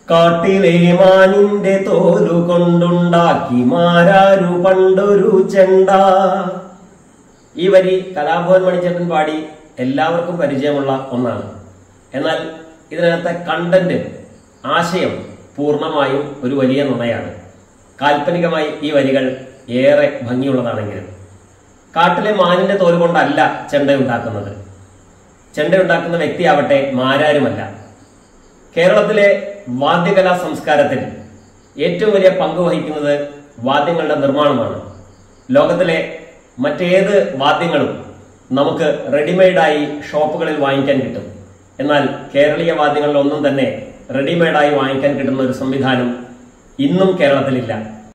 കാട്ടിലെ മാനിന്റെ തോലു കൊണ്ടുണ്ടാക്കി മാരാരു പണ്ടൊരു ചെണ്ട ഈ വരി കലാഭവൻ മണിച്ചേട്ടൻ പാടി എല്ലാവർക്കും പരിചയമുള്ള ഒന്നാണ് എന്നാൽ ഇതിനകത്തെ കണ്ടന്റ് ആശയം പൂർണ്ണമായും ഒരു വലിയ നുണയാണ് കാൽപ്പനികമായി ഈ വരികൾ ഏറെ ഭംഗിയുള്ളതാണെങ്കിലും കാട്ടിലെ മാനിന്റെ തോല് കൊണ്ടല്ല ചെണ്ടയുണ്ടാക്കുന്നത് ചെണ്ടയുണ്ടാക്കുന്ന വ്യക്തിയാവട്ടെ മാരാരുമല്ല കേരളത്തിലെ വാദ്യകലാ സംസ്കാരത്തിൽ ഏറ്റവും വലിയ പങ്ക് വഹിക്കുന്നത് വാദ്യങ്ങളുടെ നിർമ്മാണമാണ് ലോകത്തിലെ മറ്റേത് വാദ്യങ്ങളും നമുക്ക് റെഡിമെയ്ഡായി ഷോപ്പുകളിൽ വാങ്ങിക്കാൻ കിട്ടും എന്നാൽ കേരളീയ വാദ്യങ്ങളിൽ ഒന്നും തന്നെ റെഡിമെയ്ഡായി വാങ്ങിക്കാൻ കിട്ടുന്ന ഒരു സംവിധാനം ഇന്നും കേരളത്തിലില്ല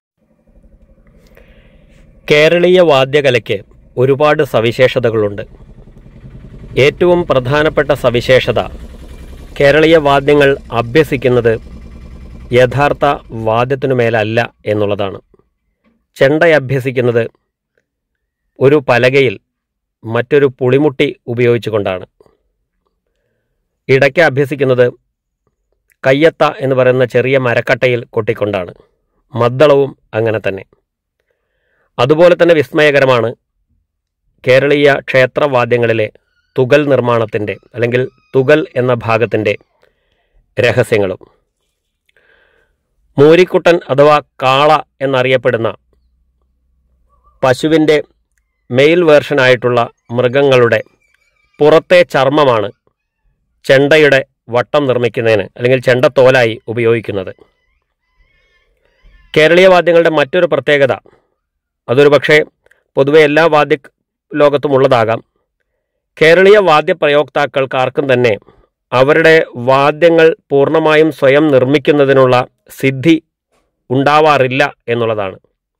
കേരളീയ വാദ്യകലയ്ക്ക് ഒരുപാട് സവിശേഷതകളുണ്ട് ഏറ്റവും പ്രധാനപ്പെട്ട സവിശേഷത കേരളീയ വാദ്യങ്ങൾ അഭ്യസിക്കുന്നത് യഥാർത്ഥ വാദ്യത്തിനു മേലല്ല എന്നുള്ളതാണ് ചെണ്ട അഭ്യസിക്കുന്നത് ഒരു പലകയിൽ മറ്റൊരു പുളിമുട്ടി ഉപയോഗിച്ചുകൊണ്ടാണ് ഇടയ്ക്ക് അഭ്യസിക്കുന്നത് കയ്യത്ത എന്ന് പറയുന്ന ചെറിയ മരക്കട്ടയിൽ കൊട്ടിക്കൊണ്ടാണ് മദ്ദളവും അങ്ങനെ തന്നെ അതുപോലെ തന്നെ വിസ്മയകരമാണ് കേരളീയ ക്ഷേത്രവാദ്യങ്ങളിലെ തുകൽ നിർമ്മാണത്തിൻ്റെ അല്ലെങ്കിൽ തുകൽ എന്ന ഭാഗത്തിൻ്റെ രഹസ്യങ്ങളും മൂരിക്കുട്ടൻ അഥവാ കാള എന്നറിയപ്പെടുന്ന പശുവിൻ്റെ മെയിൽ വേർഷനായിട്ടുള്ള മൃഗങ്ങളുടെ പുറത്തെ ചർമ്മമാണ് ചെണ്ടയുടെ വട്ടം നിർമ്മിക്കുന്നതിന് അല്ലെങ്കിൽ ചെണ്ടത്തോലായി ഉപയോഗിക്കുന്നത് കേരളീയ വാദ്യങ്ങളുടെ മറ്റൊരു പ്രത്യേകത അതൊരു പക്ഷേ പൊതുവെ എല്ലാ വാദ്യ ലോകത്തും ഉള്ളതാകാം കേരളീയ വാദ്യ പ്രയോക്താക്കൾക്ക് ആർക്കും തന്നെ അവരുടെ വാദ്യങ്ങൾ പൂർണ്ണമായും സ്വയം നിർമ്മിക്കുന്നതിനുള്ള സിദ്ധി ഉണ്ടാവാറില്ല എന്നുള്ളതാണ്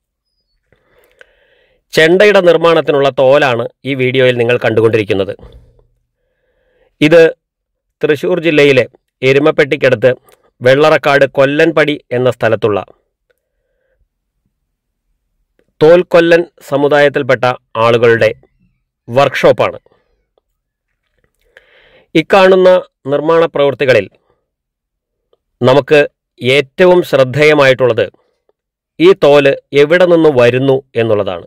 ചെണ്ടയുടെ നിർമ്മാണത്തിനുള്ള തോലാണ് ഈ വീഡിയോയിൽ നിങ്ങൾ കണ്ടുകൊണ്ടിരിക്കുന്നത് ഇത് തൃശ്ശൂർ ജില്ലയിലെ എരുമപ്പെട്ടിക്കടുത്ത് വെള്ളറക്കാട് കൊല്ലൻപടി എന്ന സ്ഥലത്തുള്ള തോൽക്കൊല്ലൻ സമുദായത്തിൽപ്പെട്ട ആളുകളുടെ വർക്ക്ഷോപ്പാണ് ഇക്കാണുന്ന നിർമ്മാണ പ്രവൃത്തികളിൽ നമുക്ക് ഏറ്റവും ശ്രദ്ധേയമായിട്ടുള്ളത് ഈ തോല് എവിടെ നിന്ന് വരുന്നു എന്നുള്ളതാണ്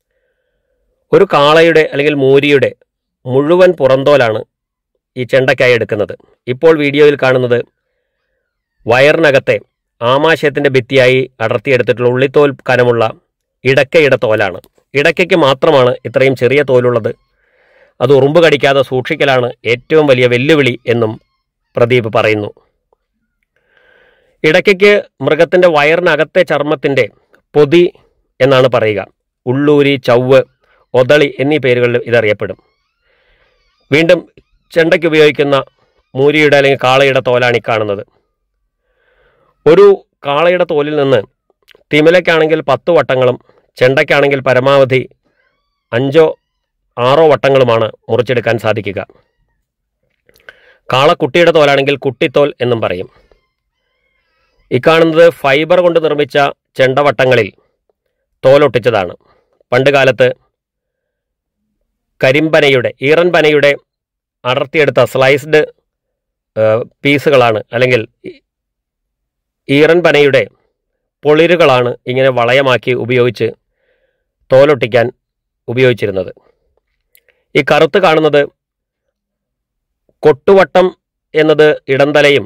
ഒരു കാളയുടെ അല്ലെങ്കിൽ മൂരിയുടെ മുഴുവൻ പുറന്തോലാണ് ഈ ചെണ്ടയ്ക്കായി എടുക്കുന്നത് ഇപ്പോൾ വീഡിയോയിൽ കാണുന്നത് വയറിനകത്തെ ആമാശയത്തിൻ്റെ ഭിത്തിയായി അടർത്തിയെടുത്തിട്ടുള്ള ഉള്ളിത്തോൽ കനമുള്ള ഇടക്കയുടെ തോലാണ് ഇടയ്ക്കയ്ക്ക് മാത്രമാണ് ഇത്രയും ചെറിയ തോലുള്ളത് അത് ഉറുമ്പ് കടിക്കാതെ സൂക്ഷിക്കലാണ് ഏറ്റവും വലിയ വെല്ലുവിളി എന്നും പ്രദീപ് പറയുന്നു ഇടയ്ക്കയ്ക്ക് മൃഗത്തിൻ്റെ വയറിനകത്തെ ചർമ്മത്തിൻ്റെ പൊതി എന്നാണ് പറയുക ഉള്ളൂരി ചവ്വ് ഒതളി എന്നീ പേരുകളിൽ ഇതറിയപ്പെടും വീണ്ടും ചെണ്ടയ്ക്ക് ഉപയോഗിക്കുന്ന മൂരിയുടെ അല്ലെങ്കിൽ കാളയുടെ തോലാണ് ഈ കാണുന്നത് ഒരു കാളയുടെ തോലിൽ നിന്ന് തിമിലയ്ക്കാണെങ്കിൽ പത്ത് വട്ടങ്ങളും ചെണ്ടയ്ക്കാണെങ്കിൽ പരമാവധി അഞ്ചോ ആറോ വട്ടങ്ങളുമാണ് മുറിച്ചെടുക്കാൻ സാധിക്കുക കാളക്കുട്ടിയുടെ തോലാണെങ്കിൽ കുട്ടിത്തോൽ എന്നും പറയും ഇക്കാണുന്നത് ഫൈബർ കൊണ്ട് നിർമ്മിച്ച ചെണ്ടവട്ടങ്ങളിൽ തോലൊട്ടിച്ചതാണ് പണ്ട് കാലത്ത് കരിമ്പനയുടെ ഈറൻ പനയുടെ അടർത്തിയെടുത്ത സ്ലൈസ്ഡ് പീസുകളാണ് അല്ലെങ്കിൽ ഈറൻ പനയുടെ പൊളിരുകളാണ് ഇങ്ങനെ വളയമാക്കി ഉപയോഗിച്ച് തോലൊട്ടിക്കാൻ ഉപയോഗിച്ചിരുന്നത് ഈ കറുത്ത് കാണുന്നത് കൊട്ടുവട്ടം എന്നത് ഇടന്തലയും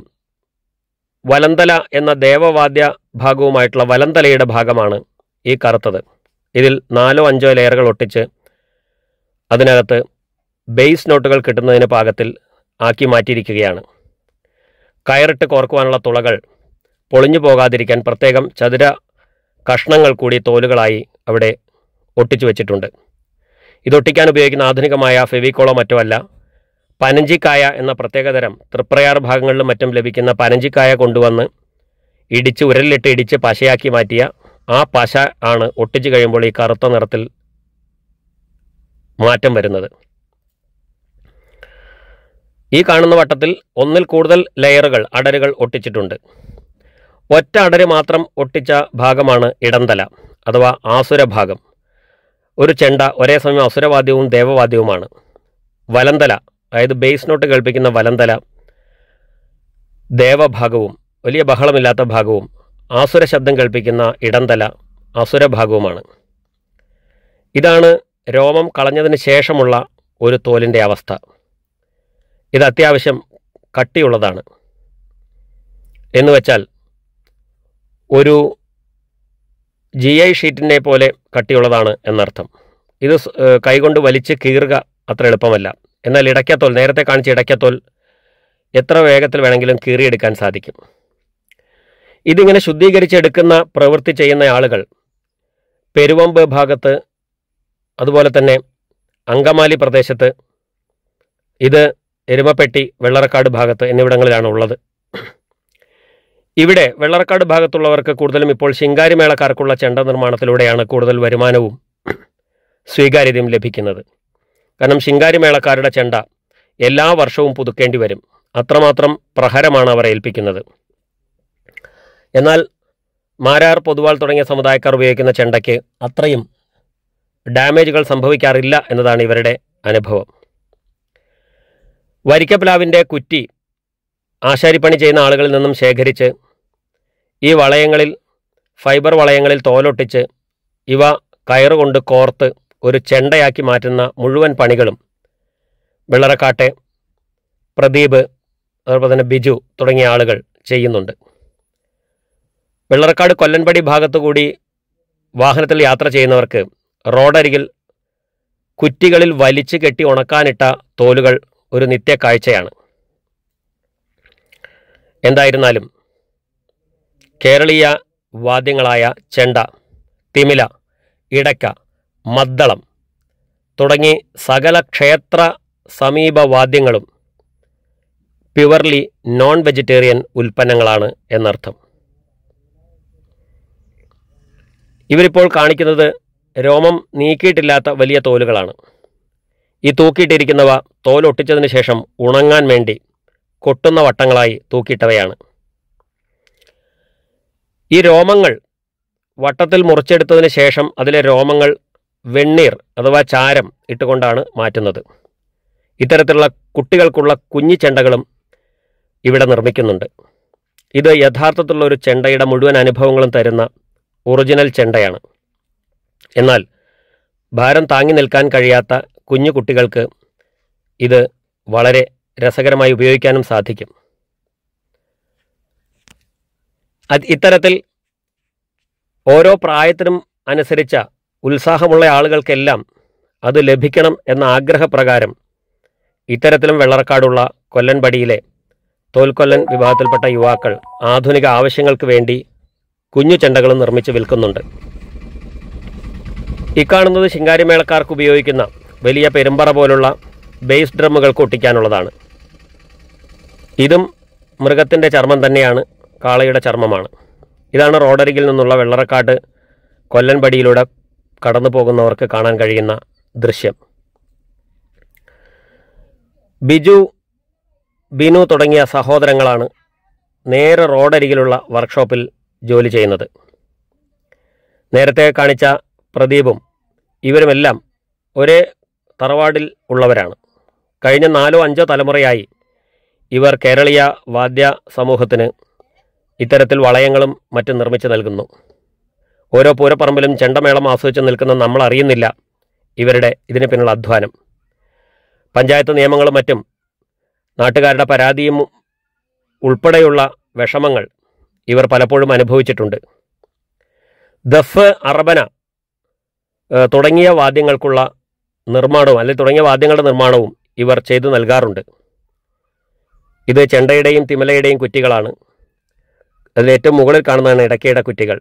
വലന്തല എന്ന ദേവവാദ്യ ഭാഗവുമായിട്ടുള്ള വലന്തലയുടെ ഭാഗമാണ് ഈ കറുത്തത് ഇതിൽ നാലോ അഞ്ചോ ലെയറുകൾ ഒട്ടിച്ച് അതിനകത്ത് ബേസ് നോട്ടുകൾ കിട്ടുന്നതിന് പാകത്തിൽ ആക്കി മാറ്റിയിരിക്കുകയാണ് കയറിട്ട് കോർക്കുവാനുള്ള തുളകൾ പൊളിഞ്ഞു പോകാതിരിക്കാൻ പ്രത്യേകം ചതുര കഷ്ണങ്ങൾ കൂടി തോലുകളായി അവിടെ ഒട്ടിച്ചു വെച്ചിട്ടുണ്ട് ഇതൊട്ടിക്കാൻ ഉപയോഗിക്കുന്ന ആധുനികമായ ഫെവിക്കോളോ മറ്റോ അല്ല പനഞ്ചിക്കായ എന്ന പ്രത്യേകതരം തൃപ്രയാർ ഭാഗങ്ങളിലും മറ്റും ലഭിക്കുന്ന പനഞ്ചിക്കായ കൊണ്ടുവന്ന് ഇടിച്ച് ഉരലിലിട്ട് ഇടിച്ച് പശയാക്കി മാറ്റിയ ആ പശ ആണ് ഒട്ടിച്ചു കഴിയുമ്പോൾ ഈ കറുത്ത നിറത്തിൽ മാറ്റം വരുന്നത് ഈ കാണുന്ന വട്ടത്തിൽ ഒന്നിൽ കൂടുതൽ ലെയറുകൾ അടരുകൾ ഒട്ടിച്ചിട്ടുണ്ട് ഒറ്റ അടര് മാത്രം ഒട്ടിച്ച ഭാഗമാണ് ഇടന്തല അഥവാ ആസുരഭാഗം ഒരു ചെണ്ട ഒരേ സമയം അസുരവാദ്യവും ദേവവാദ്യവുമാണ് വലന്തല അതായത് ബേസ് നോട്ട് കേൾപ്പിക്കുന്ന വലന്തല ദേവഭാഗവും വലിയ ബഹളമില്ലാത്ത ഭാഗവും ആസുര ശബ്ദം കേൾപ്പിക്കുന്ന ഇടന്തല അസുരഭാഗവുമാണ് ഇതാണ് രോമം കളഞ്ഞതിന് ശേഷമുള്ള ഒരു തോലിൻ്റെ അവസ്ഥ ഇത് അത്യാവശ്യം കട്ടിയുള്ളതാണ് എന്നുവെച്ചാൽ ഒരു ജി ഐ ഷീറ്റിനെ പോലെ കട്ടിയുള്ളതാണ് എന്നർത്ഥം ഇത് സ്- ഏഹ് കൈകൊണ്ട് വലിച്ച് കീറുക അത്ര എളുപ്പമല്ല എന്നാൽ ഇടയ്ക്കത്തോൽ നേരത്തെ കാണിച്ച ഇടയ്ക്കത്തോൽ എത്ര വേഗത്തിൽ വേണമെങ്കിലും കീറിയെടുക്കാൻ സാധിക്കും ഇതിങ്ങനെ ശുദ്ധീകരിച്ചെടുക്കുന്ന പ്രവൃത്തി ചെയ്യുന്ന ആളുകൾ പെരുവമ്പ് ഭാഗത്ത് അതുപോലെ തന്നെ അങ്കമാലി പ്രദേശത്ത് ഇത് എരുമപ്പെട്ടി വെള്ളറക്കാട് ഭാഗത്ത് എന്നിവിടങ്ങളിലാണ് ഉള്ളത് ഇവിടെ വെള്ളറക്കാട് ഭാഗത്തുള്ളവർക്ക് കൂടുതലും ഇപ്പോൾ ശിങ്കാരിമേളക്കാർക്കുള്ള ചെണ്ട നിർമ്മാണത്തിലൂടെയാണ് കൂടുതൽ വരുമാനവും സ്വീകാര്യതയും ലഭിക്കുന്നത് കാരണം ശിങ്കാരിമേളക്കാരുടെ ചെണ്ട എല്ലാ വർഷവും പുതുക്കേണ്ടി വരും അത്രമാത്രം പ്രഹരമാണ് അവർ ഏൽപ്പിക്കുന്നത് എന്നാൽ മാരാർ പൊതുവാൾ തുടങ്ങിയ സമുദായക്കാർ ഉപയോഗിക്കുന്ന ചെണ്ടയ്ക്ക് അത്രയും ഡാമേജുകൾ സംഭവിക്കാറില്ല എന്നതാണ് ഇവരുടെ അനുഭവം വരിക്കപ്ലാവിൻ്റെ കുറ്റി ആശാരിപ്പണി ചെയ്യുന്ന ആളുകളിൽ നിന്നും ശേഖരിച്ച് ഈ വളയങ്ങളിൽ ഫൈബർ വളയങ്ങളിൽ തോലൊട്ടിച്ച് ഇവ കയറുകൊണ്ട് കോർത്ത് ഒരു ചെണ്ടയാക്കി മാറ്റുന്ന മുഴുവൻ പണികളും വെള്ളറക്കാട്ടെ പ്രദീപ് അതുപോലെ തന്നെ ബിജു തുടങ്ങിയ ആളുകൾ ചെയ്യുന്നുണ്ട് വെള്ളറക്കാട് കൊല്ലൻപടി ഭാഗത്തുകൂടി വാഹനത്തിൽ യാത്ര ചെയ്യുന്നവർക്ക് റോഡരികിൽ കുറ്റികളിൽ വലിച്ചു കെട്ടി ഉണക്കാനിട്ട തോലുകൾ ഒരു നിത്യ കാഴ്ചയാണ് എന്തായിരുന്നാലും കേരളീയ വാദ്യങ്ങളായ ചെണ്ട തിമില ഇടയ്ക്ക മദ്ദളം തുടങ്ങി സകല ക്ഷേത്ര സമീപ വാദ്യങ്ങളും പ്യുവർലി നോൺ വെജിറ്റേറിയൻ ഉൽപ്പന്നങ്ങളാണ് എന്നർത്ഥം ഇവരിപ്പോൾ കാണിക്കുന്നത് രോമം നീക്കിയിട്ടില്ലാത്ത വലിയ തോലുകളാണ് ഈ തൂക്കിയിട്ടിരിക്കുന്നവ തോലൊട്ടിച്ചതിന് ശേഷം ഉണങ്ങാൻ വേണ്ടി കൊട്ടുന്ന വട്ടങ്ങളായി തൂക്കിയിട്ടവയാണ് ഈ രോമങ്ങൾ വട്ടത്തിൽ മുറിച്ചെടുത്തതിന് ശേഷം അതിലെ രോമങ്ങൾ വെണ്ണീർ അഥവാ ചാരം ഇട്ടുകൊണ്ടാണ് മാറ്റുന്നത് ഇത്തരത്തിലുള്ള കുട്ടികൾക്കുള്ള കുഞ്ഞി ചെണ്ടകളും ഇവിടെ നിർമ്മിക്കുന്നുണ്ട് ഇത് യഥാർത്ഥത്തിലുള്ള ഒരു ചെണ്ടയുടെ മുഴുവൻ അനുഭവങ്ങളും തരുന്ന ഒറിജിനൽ ചെണ്ടയാണ് എന്നാൽ ഭാരം താങ്ങി നിൽക്കാൻ കഴിയാത്ത കുഞ്ഞു കുട്ടികൾക്ക് ഇത് വളരെ രസകരമായി ഉപയോഗിക്കാനും സാധിക്കും അത് ഇത്തരത്തിൽ ഓരോ പ്രായത്തിനും അനുസരിച്ച ഉത്സാഹമുള്ള ആളുകൾക്കെല്ലാം അത് ലഭിക്കണം എന്ന ആഗ്രഹപ്രകാരം ഇത്തരത്തിലും വെള്ളറക്കാടുള്ള കൊല്ലൻപടിയിലെ തോൽക്കൊല്ലൻ വിഭാഗത്തിൽപ്പെട്ട യുവാക്കൾ ആധുനിക ആവശ്യങ്ങൾക്ക് വേണ്ടി കുഞ്ഞു ചെണ്ടകളും നിർമ്മിച്ച് വിൽക്കുന്നുണ്ട് ഇക്കാണുന്നത് ശിങ്കാരിമേളക്കാർക്ക് ഉപയോഗിക്കുന്ന വലിയ പെരുമ്പറ പോലുള്ള ബേസ് ഡ്രമ്മുകൾക്ക് ഒട്ടിക്കാനുള്ളതാണ് ഇതും മൃഗത്തിൻ്റെ ചർമ്മം തന്നെയാണ് കാളയുടെ ചർമ്മമാണ് ഇതാണ് റോഡരികിൽ നിന്നുള്ള വെള്ളറക്കാട്ട് കൊല്ലൻപടിയിലൂടെ കടന്നു പോകുന്നവർക്ക് കാണാൻ കഴിയുന്ന ദൃശ്യം ബിജു ബിനു തുടങ്ങിയ സഹോദരങ്ങളാണ് നേരെ റോഡരികിലുള്ള വർക്ക്ഷോപ്പിൽ ജോലി ചെയ്യുന്നത് നേരത്തെ കാണിച്ച പ്രദീപും ഇവരുമെല്ലാം ഒരേ തറവാടിൽ ഉള്ളവരാണ് കഴിഞ്ഞ നാലോ അഞ്ചോ തലമുറയായി ഇവർ കേരളീയ വാദ്യ സമൂഹത്തിന് ഇത്തരത്തിൽ വളയങ്ങളും മറ്റും നിർമ്മിച്ചു നൽകുന്നു ഓരോ പൂരപ്പറമ്പിലും ചെണ്ടമേളം ആസ്വദിച്ച് നിൽക്കുന്ന നമ്മൾ അറിയുന്നില്ല ഇവരുടെ ഇതിന് പിന്നിലുള്ള അധ്വാനം പഞ്ചായത്ത് നിയമങ്ങളും മറ്റും നാട്ടുകാരുടെ പരാതിയും ഉൾപ്പെടെയുള്ള വിഷമങ്ങൾ ഇവർ പലപ്പോഴും അനുഭവിച്ചിട്ടുണ്ട് ദഫ് അറബന ഏഹ്, തുടങ്ങിയ വാദ്യങ്ങൾക്കുള്ള നിർമ്മാണവും അല്ലെങ്കിൽ തുടങ്ങിയ വാദ്യങ്ങളുടെ നിർമ്മാണവും ഇവർ ചെയ്തു നൽകാറുണ്ട് ഇത് ചെണ്ടയുടെയും തിമലയുടെയും കുറ്റികളാണ് അതിൽ ഏറ്റവും മുകളിൽ കാണുന്നതാണ് ഇടയ്ക്കയുടെ കുറ്റികൾ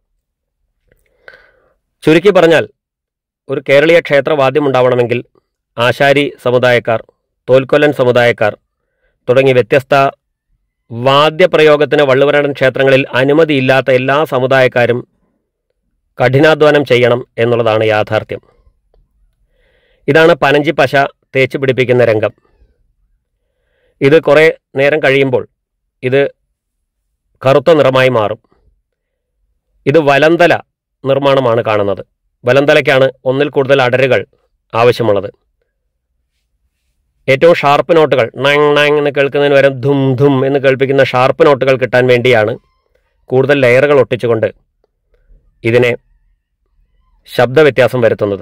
ചുരുക്കി പറഞ്ഞാൽ ഒരു കേരളീയ ക്ഷേത്രവാദ്യം ഉണ്ടാവണമെങ്കിൽ ആശാരി സമുദായക്കാർ തോൽക്കൊല്ലൻ സമുദായക്കാർ തുടങ്ങി വ്യത്യസ്ത വാദ്യപ്രയോഗത്തിന് വള്ളുവനാടൻ ക്ഷേത്രങ്ങളിൽ അനുമതിയില്ലാത്ത എല്ലാ സമുദായക്കാരും കഠിനാധ്വാനം ചെയ്യണം എന്നുള്ളതാണ് യാഥാർത്ഥ്യം ഇതാണ് പനഞ്ചി പശ തേച്ച് പിടിപ്പിക്കുന്ന രംഗം ഇത് കുറേ നേരം കഴിയുമ്പോൾ ഇത് കറുത്ത നിറമായി മാറും ഇത് വലന്തല നിർമ്മാണമാണ് കാണുന്നത് വലന്തലയ്ക്കാണ് ഒന്നിൽ കൂടുതൽ അടരുകൾ ആവശ്യമുള്ളത് ഏറ്റവും ഷാർപ്പ് നോട്ടുകൾ നങ് നങ് എന്ന് കേൾക്കുന്നതിന് പകരം ധും ധും എന്ന് കേൾപ്പിക്കുന്ന ഷാർപ്പ് നോട്ടുകൾ കിട്ടാൻ വേണ്ടിയാണ് കൂടുതൽ ലെയറുകൾ ഒട്ടിച്ചുകൊണ്ട് ഇതിനെ ശബ്ദ വ്യത്യാസം വരുത്തുന്നത്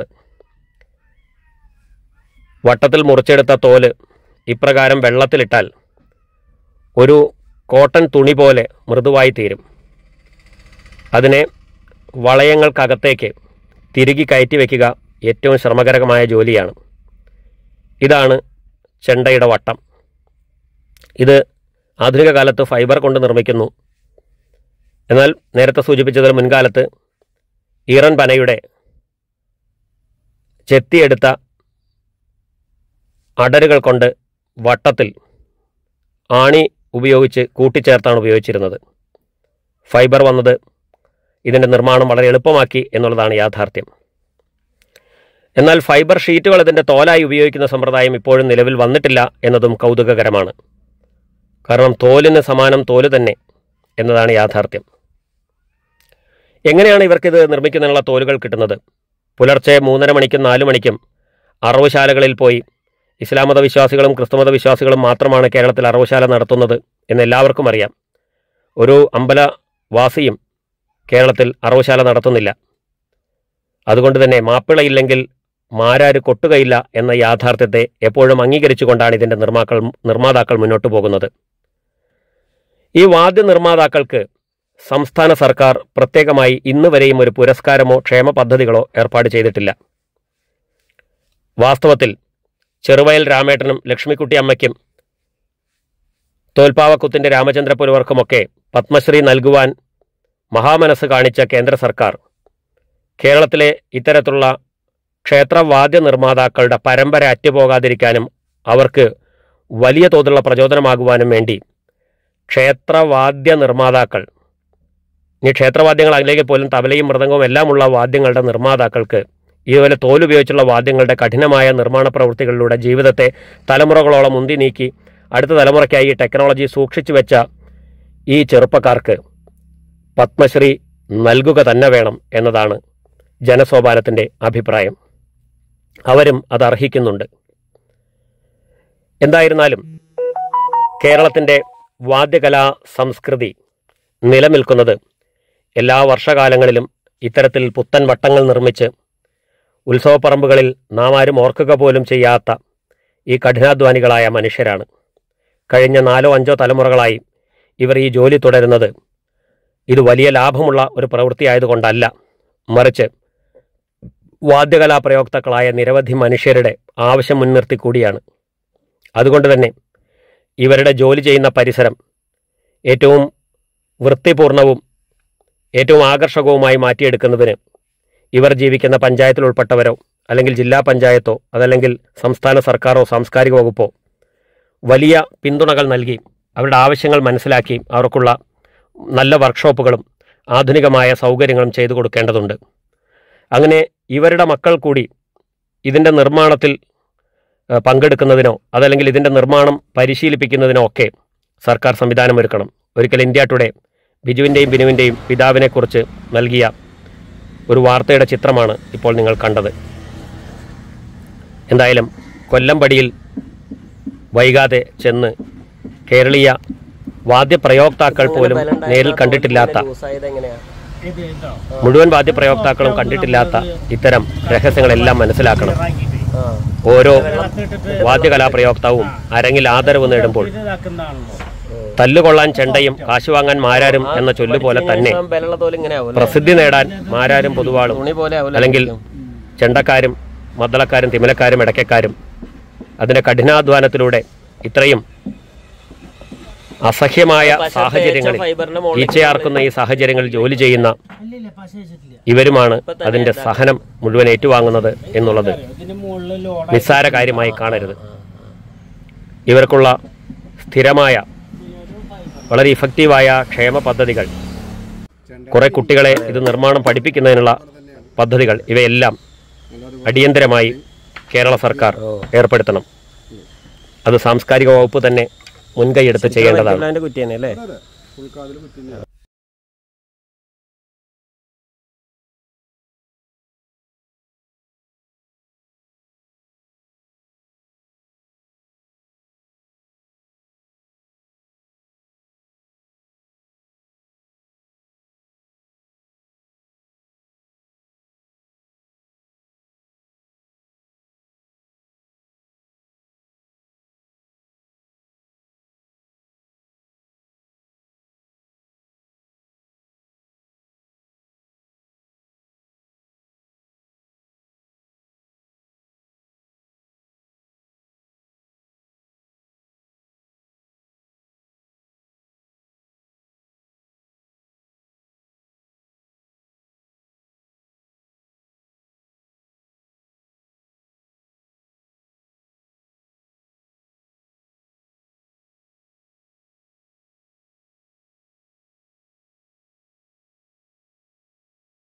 വട്ടത്തിൽ മുറിച്ചെടുത്ത തോല് ഇപ്രകാരം വെള്ളത്തിലിട്ടാൽ ഒരു കോട്ടൺ തുണി പോലെ മൃദുവായി തീരും അതിനെ വളയങ്ങൾക്കകത്തേക്ക് തിരുകി കയറ്റി വയ്ക്കുക ഏറ്റവും ശ്രമകരമായ ജോലിയാണ് ഇതാണ് ചെണ്ടയുടെ വട്ടം ഇത് ആധുനിക കാലത്ത് ഫൈബർ കൊണ്ട് നിർമ്മിക്കുന്നു എന്നാൽ നേരത്തെ സൂചിപ്പിച്ചതിന് മുൻകാലത്ത് ഈറൻ പനയുടെ ചെത്തിയെടുത്ത അടരുകൾ കൊണ്ട് വട്ടത്തിൽ ആണി ഉപയോഗിച്ച് കൂട്ടിച്ചേർത്താണ് ഉപയോഗിച്ചിരുന്നത് ഫൈബർ വന്നത് ഇതിൻ്റെ നിർമ്മാണം വളരെ എളുപ്പമാക്കി എന്നുള്ളതാണ് യാഥാർത്ഥ്യം എന്നാൽ ഫൈബർ ഷീറ്റുകൾ ഇതിൻ്റെ തോലായി ഉപയോഗിക്കുന്ന സമ്പ്രദായം ഇപ്പോഴും നിലവിൽ വന്നിട്ടില്ല എന്നതും കൗതുകകരമാണ് കാരണം തോലിന് സമാനം തോല് തന്നെ എന്നതാണ് യാഥാർത്ഥ്യം എങ്ങനെയാണ് ഇവർക്കിത് നിർമ്മിക്കുന്നതിനുള്ള തോലുകൾ കിട്ടുന്നത് പുലർച്ചെ മൂന്നര മണിക്കും നാലു മണിക്കും അറവുശാലകളിൽ പോയി ഇസ്ലാം മത വിശ്വാസികളും ക്രിസ്തുമത വിശ്വാസികളും മാത്രമാണ് കേരളത്തിൽ അറവുശാല നടത്തുന്നത് എന്ന് എല്ലാവർക്കും അറിയാം ഒരു അമ്പലവാസിയും കേരളത്തിൽ അറവുശാല നടത്തുന്നില്ല അതുകൊണ്ട് തന്നെ മാപ്പിളയില്ലെങ്കിൽ മാരാര് കൊട്ടുകയില്ല എന്ന യാഥാർത്ഥ്യത്തെ എപ്പോഴും അംഗീകരിച്ചുകൊണ്ടാണ് ഇതിൻ്റെ നിർമ്മാക്കൾ നിർമ്മാതാക്കൾ മുന്നോട്ട് പോകുന്നത് ഈ വാദ്യ നിർമ്മാതാക്കൾക്ക് സംസ്ഥാന സർക്കാർ പ്രത്യേകമായി ഇന്ന് വരെയും ഒരു പുരസ്കാരമോ ക്ഷേമ പദ്ധതികളോ ഏർപ്പാട് ചെയ്തിട്ടില്ല വാസ്തവത്തിൽ ചെറുവയൽ രാമേട്ടനും ലക്ഷ്മിക്കുട്ടി അമ്മയ്ക്കും തോൽപ്പാവക്കുത്തിന്റെ രാമചന്ദ്രപുരവർക്കുമൊക്കെ പത്മശ്രീ നൽകുവാൻ മഹാമനസ് കാണിച്ച കേന്ദ്ര സർക്കാർ കേരളത്തിലെ ഇത്തരത്തിലുള്ള ക്ഷേത്രവാദ്യ നിർമ്മാതാക്കളുടെ പരമ്പര അറ്റുപോകാതിരിക്കാനും അവർക്ക് വലിയ തോതിലുള്ള പ്രചോദനമാകുവാനും വേണ്ടി ക്ഷേത്രവാദ്യ നിർമ്മാതാക്കൾ ഇനി ക്ഷേത്രവാദ്യങ്ങൾ അല്ലെങ്കിൽ പോലും തബലയും മൃദംഗവും എല്ലാമുള്ള വാദ്യങ്ങളുടെ നിർമ്മാതാക്കൾക്ക് ഇതുപോലെ തോലുപയോഗിച്ചുള്ള വാദ്യങ്ങളുടെ കഠിനമായ നിർമ്മാണ പ്രവൃത്തികളിലൂടെ ജീവിതത്തെ തലമുറകളോളം മുന്തി നീക്കി അടുത്ത തലമുറയ്ക്കായി ഈ ടെക്നോളജി സൂക്ഷിച്ചു വെച്ച ഈ ചെറുപ്പക്കാർക്ക് പത്മശ്രീ നൽകുക തന്നെ വേണം എന്നതാണ് ജനസോപാനത്തിൻ്റെ അഭിപ്രായം അവരും അത് അർഹിക്കുന്നുണ്ട് എന്തായിരുന്നാലും കേരളത്തിൻ്റെ വാദ്യകലാ സംസ്കൃതി നിലനിൽക്കുന്നത് എല്ലാ വർഷകാലങ്ങളിലും ഇത്തരത്തിൽ പുത്തൻ വട്ടങ്ങൾ നിർമ്മിച്ച് ഉത്സവപ്പറമ്പുകളിൽ നാം ആരും ഓർക്കുക പോലും ചെയ്യാത്ത ഈ കഠിനാധ്വാനികളായ മനുഷ്യരാണ് കഴിഞ്ഞ നാലോ അഞ്ചോ തലമുറകളായി ഇവർ ഈ ജോലി തുടരുന്നത് ഇത് വലിയ ലാഭമുള്ള ഒരു പ്രവൃത്തിയായതുകൊണ്ടല്ല മറിച്ച് വാദ്യകലാ പ്രയോക്താക്കളായ നിരവധി മനുഷ്യരുടെ ആവശ്യം മുൻനിർത്തി കൂടിയാണ് അതുകൊണ്ട് തന്നെ ഇവരുടെ ജോലി ചെയ്യുന്ന പരിസരം ഏറ്റവും വൃത്തിപൂർണവും ഏറ്റവും ആകർഷകവുമായി മാറ്റിയെടുക്കുന്നതിന് ഇവർ ജീവിക്കുന്ന പഞ്ചായത്തിൽ ഉൾപ്പെട്ടവരോ അല്ലെങ്കിൽ ജില്ലാ പഞ്ചായത്തോ അതല്ലെങ്കിൽ സംസ്ഥാന സർക്കാരോ സാംസ്കാരിക വകുപ്പോ വലിയ പിന്തുണകൾ നൽകി അവരുടെ ആവശ്യങ്ങൾ മനസ്സിലാക്കി അവർക്കുള്ള നല്ല വർക്ക്ഷോപ്പുകളും ആധുനികമായ സൗകര്യങ്ങളും ചെയ്തു കൊടുക്കേണ്ടതുണ്ട് അങ്ങനെ ഇവരുടെ മക്കൾ കൂടി ഇതിൻ്റെ നിർമ്മാണത്തിൽ ഏഹ്, പങ്കെടുക്കുന്നതിനോ അതല്ലെങ്കിൽ ഇതിൻ്റെ നിർമ്മാണം പരിശീലിപ്പിക്കുന്നതിനോ ഒക്കെ സർക്കാർ സംവിധാനമൊരുക്കണം ഒരിക്കൽ ഇന്ത്യ ടുഡേ ബിജുവിൻ്റെയും ബിനുവിൻ്റെയും പിതാവിനെക്കുറിച്ച് നൽകിയ ഒരു വാർത്തയുടെ ചിത്രമാണ് ഇപ്പോൾ നിങ്ങൾ കണ്ടത് എന്തായാലും കൊല്ലംപടിയിൽ വൈകാതെ ചെന്ന് കേരളീയ വാദ്യപ്രയോക്താക്കൾ പോലും നേരിൽ കണ്ടിട്ടില്ലാത്ത മുഴുവൻ വാദ്യപ്രയോക്താക്കളും കണ്ടിട്ടില്ലാത്ത ഇത്തരം രഹസ്യങ്ങളെല്ലാം മനസ്സിലാക്കണം ഓരോ വാദ്യകലാ പ്രയോക്താവും അരങ്ങിൽ ആദരവ് നേടുമ്പോൾ തല്ലുകൊള്ളാൻ ചെണ്ടയും കാശ് വാങ്ങാൻ മാരാരും എന്ന ചൊല്ല് പോലെ തന്നെ പ്രസിദ്ധി നേടാൻ മാരാരും പൊതുവാളും അല്ലെങ്കിൽ ചെണ്ടക്കാരും മദ്ദളക്കാരും തിമിലക്കാരും ഇടയ്ക്കക്കാരും അതിന്റെ കഠിനാധ്വാനത്തിലൂടെ ഇത്രയും അസഹ്യമായ സാഹചര്യങ്ങളിൽ ഈച്ചയാർക്കുന്ന ഈ സാഹചര്യങ്ങളിൽ ജോലി ചെയ്യുന്ന ഇവരുമാണ് അതിന്റെ സഹനം മുഴുവൻ ഏറ്റുവാങ്ങുന്നത് എന്നുള്ളത് നിസ്സാര കാര്യമായി കാണരുത് ഇവർക്കുള്ള സ്ഥിരമായ വളരെ ഇഫക്റ്റീവായ ക്ഷേമ പദ്ധതികൾ കുറെ കുട്ടികളെ ഇത് നിർമ്മാണം പഠിപ്പിക്കുന്നതിനുള്ള പദ്ധതികൾ ഇവയെല്ലാം അടിയന്തരമായി കേരള സർക്കാർ ഏർപ്പെടുത്തണം അത് സാംസ്കാരിക വകുപ്പ് തന്നെ മുൻകൈയെടുത്ത് ചെയ്യേണ്ടതാണ് കുറ്റിയാണ് അല്ലേ